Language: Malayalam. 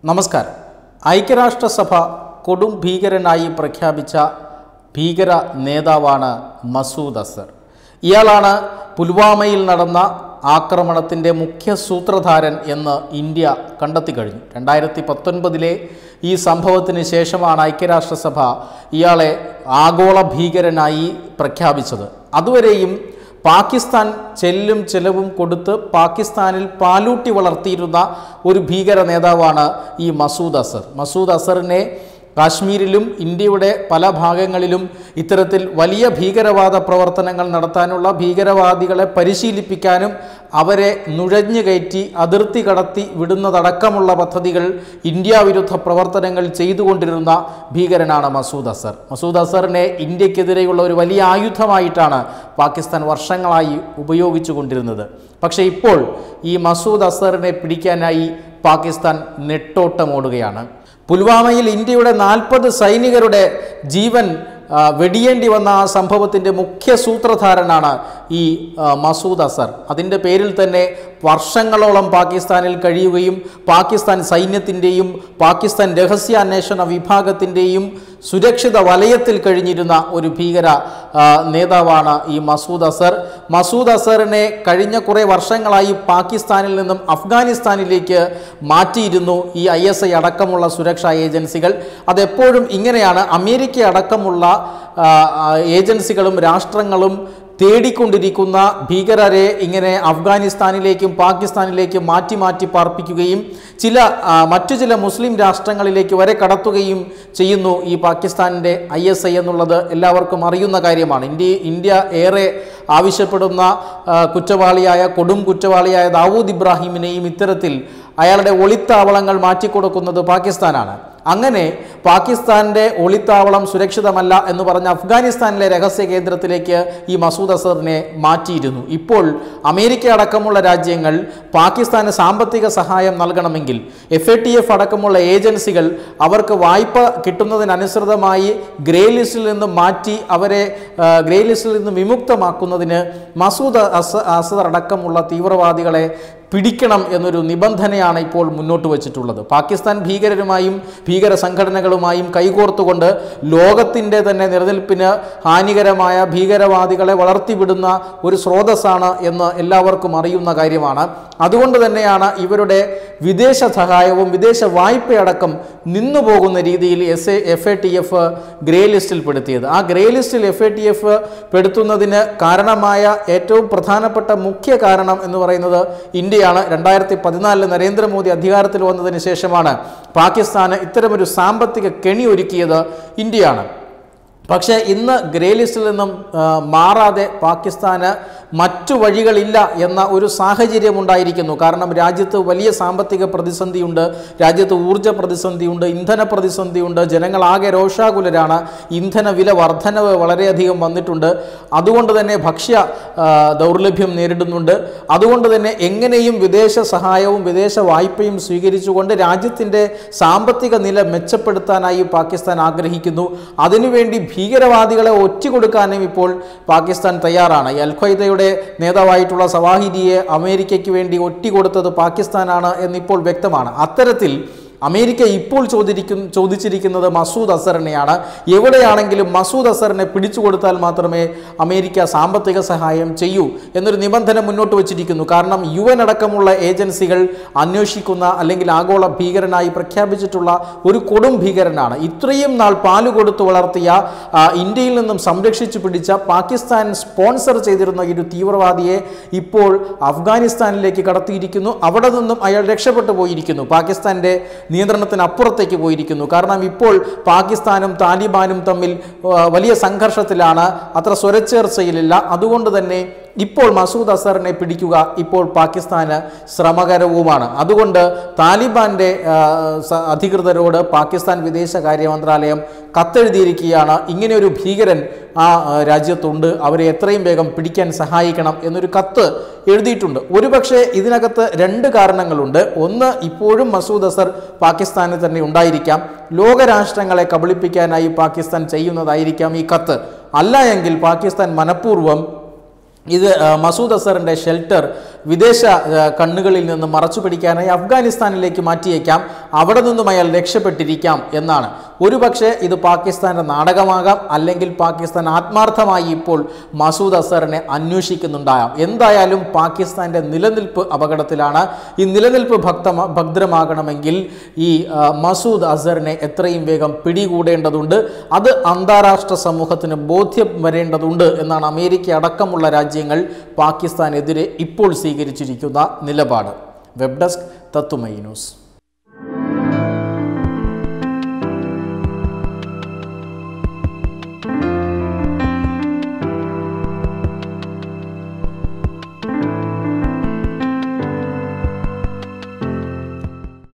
നമസ്കാരം ഐക്യരാഷ്ട്രസഭ കൊടും ഭീകരനായി പ്രഖ്യാപിച്ച ഭീകര നേതാവാണ് മസൂദ് അസർ ഇയാളാണ് പുൽവാമയിൽ നടന്ന ആക്രമണത്തിൻ്റെ മുഖ്യ സൂത്രധാരൻ എന്ന് ഇന്ത്യ കണ്ടെത്തി കഴിഞ്ഞു രണ്ടായിരത്തി പത്തൊൻപതിലെ ഈ സംഭവത്തിന് ശേഷമാണ് ഐക്യരാഷ്ട്രസഭ ഇയാളെ ആഗോള ഭീകരനായി പ്രഖ്യാപിച്ചത് അതുവരെയും പാകിസ്ഥാൻ ചെല്ലും ചെലവും കൊടുത്ത് പാകിസ്ഥാനിൽ പാലൂട്ടി വളർത്തിയിരുന്ന ഒരു ഭീകര നേതാവാണ് ഈ മസൂദ് അസർ മസൂദ് അസറിനെ കാശ്മീരിലും ഇന്ത്യയുടെ പല ഭാഗങ്ങളിലും ഇത്തരത്തിൽ വലിയ ഭീകരവാദ പ്രവർത്തനങ്ങൾ നടത്താനുള്ള ഭീകരവാദികളെ പരിശീലിപ്പിക്കാനും അവരെ നുഴഞ്ഞു കയറ്റി അതിർത്തി കടത്തി വിടുന്നതടക്കമുള്ള പദ്ധതികൾ ഇന്ത്യ വിരുദ്ധ പ്രവർത്തനങ്ങൾ ചെയ്തുകൊണ്ടിരുന്ന ഭീകരനാണ് മസൂദ് അസർ മസൂദ് അസറിനെ ഇന്ത്യക്കെതിരെയുള്ള ഒരു വലിയ ആയുധമായിട്ടാണ് പാകിസ്ഥാൻ വർഷങ്ങളായി ഉപയോഗിച്ചു കൊണ്ടിരുന്നത് പക്ഷേ ഇപ്പോൾ ഈ മസൂദ് അസറിനെ പിടിക്കാനായി പാകിസ്ഥാൻ നെട്ടോട്ടമോടുകയാണ് പുൽവാമയിൽ ഇന്ത്യയുടെ നാൽപ്പത് സൈനികരുടെ ജീവൻ ആ, വെടിയേണ്ടി വന്ന ആ സംഭവത്തിൻ്റെ മുഖ്യ സൂത്രധാരനാണ് ഈ ആ, മസൂദ് അസർ അതിൻ്റെ പേരിൽ തന്നെ വർഷങ്ങളോളം പാകിസ്ഥാനിൽ കഴിയുകയും പാകിസ്ഥാൻ സൈന്യത്തിൻ്റെയും പാകിസ്ഥാൻ രഹസ്യാന്വേഷണ വിഭാഗത്തിൻ്റെയും സുരക്ഷിത വലയത്തിൽ കഴിഞ്ഞിരുന്ന ഒരു ഭീകര ആ, നേതാവാണ് ഈ മസൂദ് അസർ മസൂദ് അസറിനെ കഴിഞ്ഞ കുറേ വർഷങ്ങളായി പാകിസ്ഥാനിൽ നിന്നും അഫ്ഗാനിസ്ഥാനിലേക്ക് മാറ്റിയിരുന്നു ഈ ഐ എസ് ഐ അടക്കമുള്ള സുരക്ഷാ ഏജൻസികൾ അതെപ്പോഴും ഇങ്ങനെയാണ് അമേരിക്ക അടക്കമുള്ള ആ, ആ, ഏജൻസികളും രാഷ്ട്രങ്ങളും തേടിക്കൊണ്ടിരിക്കുന്ന ഭീകരരെ ഇങ്ങനെ അഫ്ഗാനിസ്ഥാനിലേക്കും പാകിസ്ഥാനിലേക്കും മാറ്റി മാറ്റി പാർപ്പിക്കുകയും ചില ആ, മറ്റു ചില മുസ്ലിം രാഷ്ട്രങ്ങളിലേക്ക് വരെ കടത്തുകയും ചെയ്യുന്നു ഈ പാകിസ്ഥാനിൻ്റെ ഐ എസ് ഐ എന്നുള്ളത് എല്ലാവർക്കും അറിയുന്ന കാര്യമാണ് ഇന്ത്യ ഇന്ത്യ ഏറെ ആവശ്യപ്പെടുന്ന ആ, കുറ്റവാളിയായ കൊടും കുറ്റവാളിയായ ദാവൂദ് ഇബ്രാഹിമിനെയും ഇത്തരത്തിൽ അയാളുടെ ഒളിത്താവളങ്ങൾ മാറ്റിക്കൊടുക്കുന്നത് പാകിസ്ഥാനാണ് അങ്ങനെ പാകിസ്ഥാന്റെ ഒളിത്താവളം സുരക്ഷിതമല്ല എന്ന് പറഞ്ഞ അഫ്ഗാനിസ്ഥാനിലെ രഹസ്യ കേന്ദ്രത്തിലേക്ക് ഈ മസൂദ് അസറിനെ മാറ്റിയിരുന്നു ഇപ്പോൾ അമേരിക്ക അടക്കമുള്ള രാജ്യങ്ങൾ പാകിസ്ഥാന് സാമ്പത്തിക സഹായം നൽകണമെങ്കിൽ എഫ് എ ടി എഫ് അടക്കമുള്ള ഏജൻസികൾ അവർക്ക് വായ്പ കിട്ടുന്നതിനനുസൃതമായി ഗ്രേ ലിസ്റ്റിൽ നിന്ന് മാറ്റി അവരെ ആ, ഗ്രേ ലിസ്റ്റിൽ നിന്ന് വിമുക്തമാക്കുന്നതിന് മസൂദ് അസ അസർ അടക്കമുള്ള തീവ്രവാദികളെ പിടിക്കണം എന്നൊരു നിബന്ധനയാണ് ഇപ്പോൾ മുന്നോട്ട് വച്ചിട്ടുള്ളത് പാകിസ്ഥാൻ ഭീകരരുമായും ഭീകര സംഘടനകളുമായും കൈകോർത്തുകൊണ്ട് ലോകത്തിൻ്റെ തന്നെ നിലനിൽപ്പിന് ഹാനികരമായ ഭീകരവാദികളെ വളർത്തിവിടുന്ന ഒരു സ്രോതസ്സാണ് എന്ന് എല്ലാവർക്കും അറിയുന്ന കാര്യമാണ് അതുകൊണ്ട് തന്നെയാണ് ഇവരുടെ വിദേശ സഹായവും വിദേശ വായ്പയടക്കം നിന്നു പോകുന്ന രീതിയിൽ S A F A T F grey ലിസ്റ്റിൽ പെടുത്തിയത് ആ ഗ്രേ ലിസ്റ്റിൽ എഫ് എ ടി എഫ് പെടുത്തുന്നതിന് കാരണമായ ഏറ്റവും പ്രധാനപ്പെട്ട മുഖ്യ കാരണം എന്ന് പറയുന്നത് ഇന്ത്യയാണ് രണ്ടായിരത്തി പതിനാലിൽ നരേന്ദ്രമോദി അധികാരത്തിൽ വന്നതിന് ശേഷമാണ് പാകിസ്ഥാന് ഇത്തരമൊരു സാമ്പത്തിക കെണി ഒരുക്കിയത് ഇന്ത്യയാണ് പക്ഷേ ഇന്ന് ഗ്രേ ലിസ്റ്റിൽ നിന്നും ആ, മാറാതെ പാകിസ്ഥാന് മറ്റു വഴികളില്ല എന്ന ഒരു സാഹചര്യം ഉണ്ടായിരിക്കുന്നു കാരണം രാജ്യത്ത് വലിയ സാമ്പത്തിക പ്രതിസന്ധിയുണ്ട് രാജ്യത്ത് ഊർജ്ജ പ്രതിസന്ധിയുണ്ട് ഇന്ധന പ്രതിസന്ധിയുണ്ട് ജനങ്ങളാകെ രോഷാകുലരാണ് ഇന്ധന വില വർധനവ് വളരെയധികം വന്നിട്ടുണ്ട് അതുകൊണ്ട് തന്നെ ഭക്ഷ്യ ആ, ദൗർലഭ്യം നേരിടുന്നുണ്ട് അതുകൊണ്ട് തന്നെ എങ്ങനെയും വിദേശ സഹായവും വിദേശ വായ്പയും സ്വീകരിച്ചുകൊണ്ട് രാജ്യത്തിൻ്റെ സാമ്പത്തിക നില മെച്ചപ്പെടുത്താനായി പാകിസ്ഥാൻ ആഗ്രഹിക്കുന്നു അതിനുവേണ്ടി ഭീകരവാദികളെ ഒറ്റുകൊടുക്കാനും ഇപ്പോൾ പാകിസ്ഥാൻ തയ്യാറാണ് ഈ അൽഖ്വയ്ദയുടെ നേതാവായിട്ടുള്ള സവാഹിരിയെ അമേരിക്കയ്ക്ക് വേണ്ടി ഒറ്റിക്കൊടുത്തത് പാകിസ്ഥാനാണ് എന്നിപ്പോൾ വ്യക്തമാണ് അത്തരത്തിൽ അമേരിക്ക ഇപ്പോൾ ചോദിക്കും ചോദിച്ചിരിക്കുന്നത് മസൂദ് അസറിനെയാണ് എവിടെയാണെങ്കിലും മസൂദ് അസറിനെ പിടിച്ചു കൊടുത്താൽ മാത്രമേ അമേരിക്ക സാമ്പത്തിക സഹായം ചെയ്യൂ എന്നൊരു നിബന്ധന മുന്നോട്ട് വച്ചിരിക്കുന്നു കാരണം യു എൻ അടക്കമുള്ള ഏജൻസികൾ അന്വേഷിക്കുന്ന അല്ലെങ്കിൽ ആഗോള ഭീകരനായി പ്രഖ്യാപിച്ചിട്ടുള്ള ഒരു കൊടും ഭീകരനാണ് ഇത്രയും നാൾ പാല് കൊടുത്തു വളർത്തിയ ആ, ഇന്ത്യയിൽ നിന്നും സംരക്ഷിച്ചു പിടിച്ച പാകിസ്ഥാൻ സ്പോൺസർ ചെയ്തിരുന്ന ഈ ഒരു തീവ്രവാദിയെ ഇപ്പോൾ അഫ്ഗാനിസ്ഥാനിലേക്ക് കടത്തിയിരിക്കുന്നു അവിടെ നിന്നും അയാൾ രക്ഷപ്പെട്ടു പോയിരിക്കുന്നു പാകിസ്ഥാന്റെ നിയന്ത്രണത്തിന് അപ്പുറത്തേക്ക് പോയിരിക്കുന്നു കാരണം ഇപ്പോൾ പാകിസ്ഥാനും താലിബാനും തമ്മിൽ ആ, വലിയ സംഘർഷത്തിലാണ് അത്ര സ്വരച്ചേർച്ചയിലില്ല അതുകൊണ്ട് തന്നെ ഇപ്പോൾ മസൂദ് അസറിനെ പിടിക്കുക ഇപ്പോൾ പാകിസ്ഥാന് ശ്രമകരവുമാണ് അതുകൊണ്ട് താലിബാന്റെ ആ, സ- അധികൃതരോട് പാകിസ്ഥാൻ വിദേശകാര്യ മന്ത്രാലയം കത്തെഴുതിയിരിക്കുകയാണ് ഇങ്ങനെ ഒരു ഭീകരൻ ആ ആ, രാജ്യത്തുണ്ട് അവരെ എത്രയും വേഗം പിടിക്കാൻ സഹായിക്കണം എന്നൊരു കത്ത് എഴുതിയിട്ടുണ്ട് ഒരുപക്ഷെ ഇതിനകത്ത് രണ്ട് കാരണങ്ങളുണ്ട് ഒന്ന് ഇപ്പോഴും മസൂദ് അസർ പാകിസ്ഥാനിൽ തന്നെ ഉണ്ടായിരിക്കാം ലോകരാഷ്ട്രങ്ങളെ കബളിപ്പിക്കാനായി പാകിസ്ഥാൻ ചെയ്യുന്നതായിരിക്കാം ഈ കത്ത് അല്ല എങ്കിൽ പാകിസ്ഥാൻ മനഃപൂർവ്വം ഇത് ആ, മസൂദ് അസറിൻ്റെ ഷെൽട്ടർ വിദേശ ആ, കണ്ണുകളിൽ നിന്ന് മറച്ചു പിടിക്കാനായി അഫ്ഗാനിസ്ഥാനിലേക്ക് മാറ്റിയേക്കാം അവിടെ നിന്നും അയാൾ രക്ഷപ്പെട്ടിരിക്കാം എന്നാണ് ഒരുപക്ഷെ ഇത് പാകിസ്ഥാൻ്റെ നാടകമാകാം അല്ലെങ്കിൽ പാകിസ്ഥാൻ ആത്മാർത്ഥമായി ഇപ്പോൾ മസൂദ് അസറിനെ അന്വേഷിക്കുന്നുണ്ടാകാം എന്തായാലും പാകിസ്ഥാൻ്റെ നിലനിൽപ്പ് അപകടത്തിലാണ് ഈ നിലനിൽപ്പ് ഭക്തമ ഭദ്രമാകണമെങ്കിൽ ഈ ആ, മസൂദ് അസറിനെ എത്രയും വേഗം പിടികൂടേണ്ടതുണ്ട് അത് അന്താരാഷ്ട്ര സമൂഹത്തിന് ബോധ്യം വരേണ്ടതുണ്ട് എന്നാണ് അമേരിക്ക അടക്കമുള്ള രാജ്യങ്ങൾ പാകിസ്ഥാനെതിരെ ഇപ്പോൾ സ്വീകരിച്ചിരിക്കുന്ന നിലപാട് വെബ് ഡെസ്ക് തത്തുമൈ ന്യൂസ്